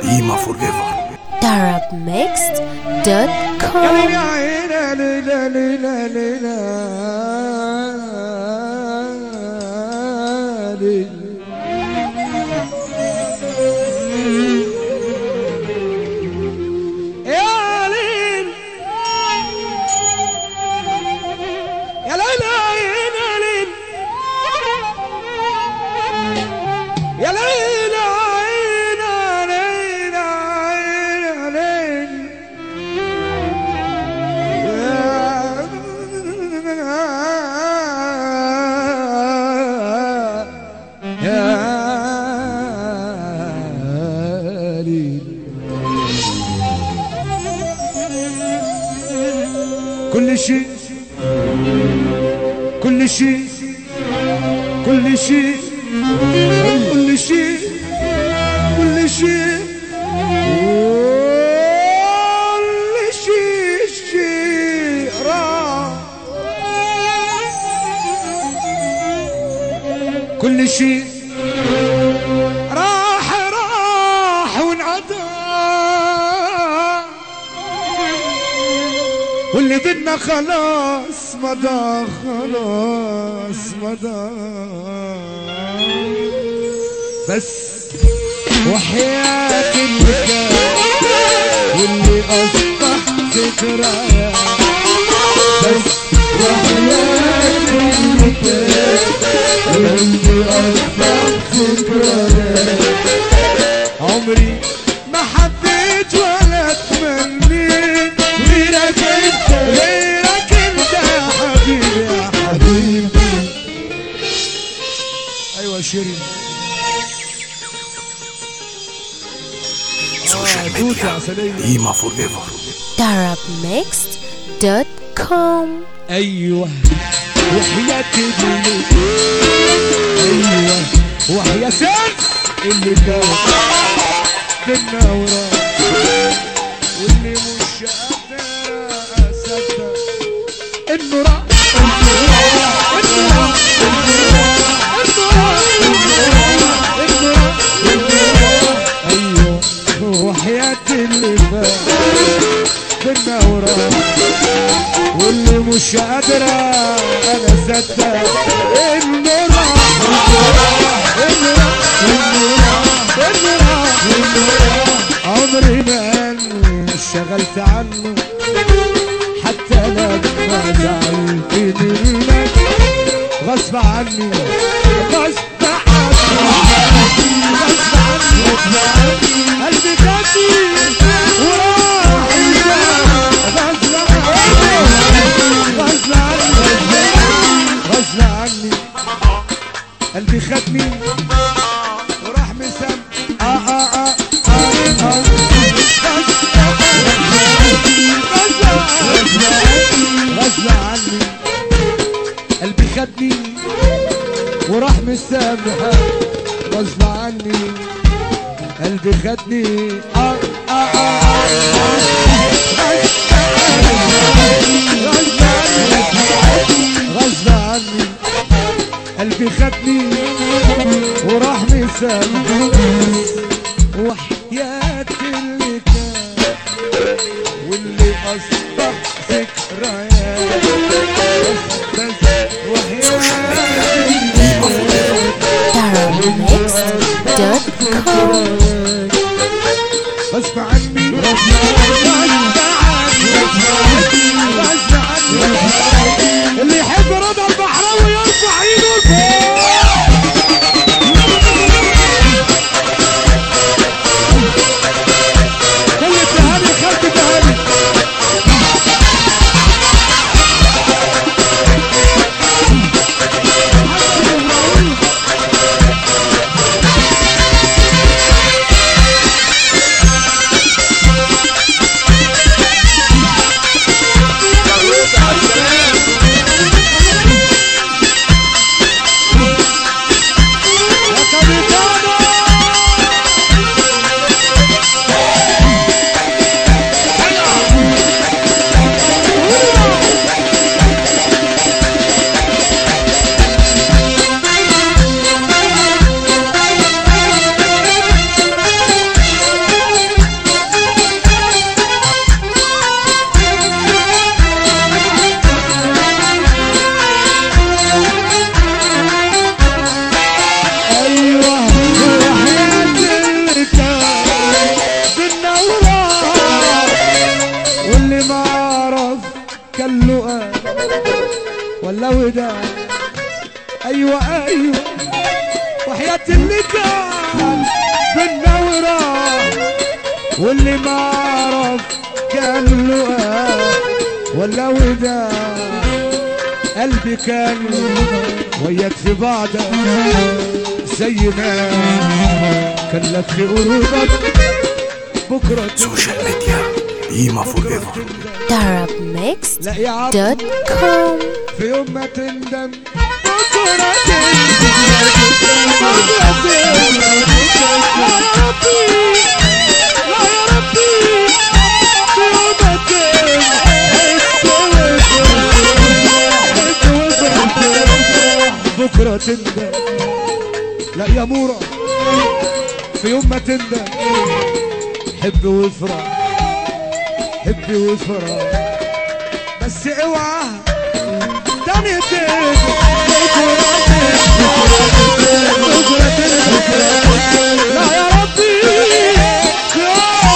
Ima forever. darabmixed.com يا ليل يا ليلى يا ليل يا ليلى يا ليلى يا ليل يا ليل كل شيء كل شيء كل شيء كل شيء كل شيء كل شيء شيء راح كل شيء راح راح وانعدى واللي بدنا خلاص مضى خلاص مضى بس وحياة اللي كان واللي أصبح ذكريات بس وحياة اللي كان واللي أصبح ذكريات عمري ما حبيت ولا تمنيت غيرك انت غيرك انت يا حبيبي يا حبيبي ايوه شيرين Social توت media. يا عسلية Ima forever. darabmixed.com ايوه وحياة اللي ايوه وحياة سن اللي كان بينا وراه واللي مش قادر اصدق انه راح انه راح انه راح انه راح انه راح انه راح ايوه وحياة اللي فات بينا وراه واللي مش قادرة أنا صدق إنه راح إنه راح إنه راح إنه راح إنه راح عمري ما أني اشتغلت عنه حتى لما زعلت منك غصب عني غصب عني غصب عني قلبي كتير وراح غصب عني غصب عني غصب عني قلبي خدني وراح مسام آه آه آه آه آه غصب عني قلبي خدني وراح مسامحة غصب عني قلبي خدني آه آه آه غصب عني غصب عني قلبي خدني وراح مسامحة وحياة اللي كان واللي أصبح ذكريات بس بس وحياة Ima forever. darabmixed.com غصب عني غصب عني غصب عني اللي يحب رضا البحراوي يرفع ايده لفوق كل تهاني خلف تهاني ايوه ايوه وحياة اللي كان بالنورة واللي ما عرف كان له آه ولا ودا قلبي كان وياك في بعضك زي ما كان لك في قرودك بكرة سوشيال ميديا ديما فور ايفر Arabmixed.com لا يا عبد في يوم ما تندم بكرة تندم بكرة تندم لا يا ربي لا يا ربي في يوم ما تندم بكرة تندم لا يا مورا في يوم ما تندم حب وافرح حب وافرح بس اوعى تاني تاني لا يا ربي يا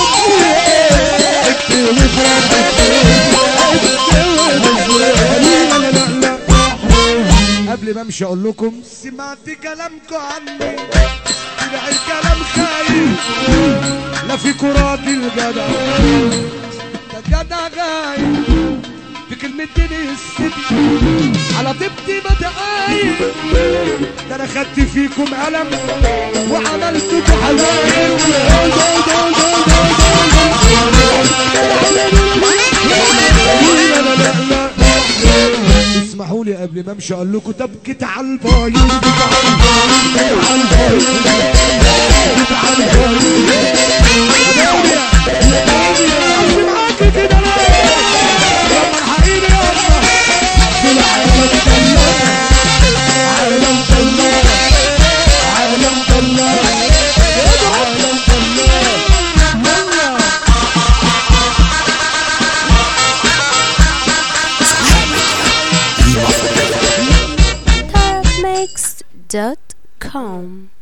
ربي قبل ما امشي اقول لكم سمعت كلامكم عني طلع الكلام خايف لا في كرات الجدع ده جدع غايب في كلمتين السبي على طيبتي بدعايب ده انا خدت فيكم قلم وعملتكم حبايب لا لا لا لا اسمحوا لي قبل ما امشي اقول لكم تبكت على البايظ بكت على البايظ بكت على البايظ امشي معاكي كده ليه؟ لما الحقيقي يلا بالعالم طلع عالم طلع عالم طلع عالم طلع يلا سوشيال ميديا ديما فور ايفر Arabmixed.com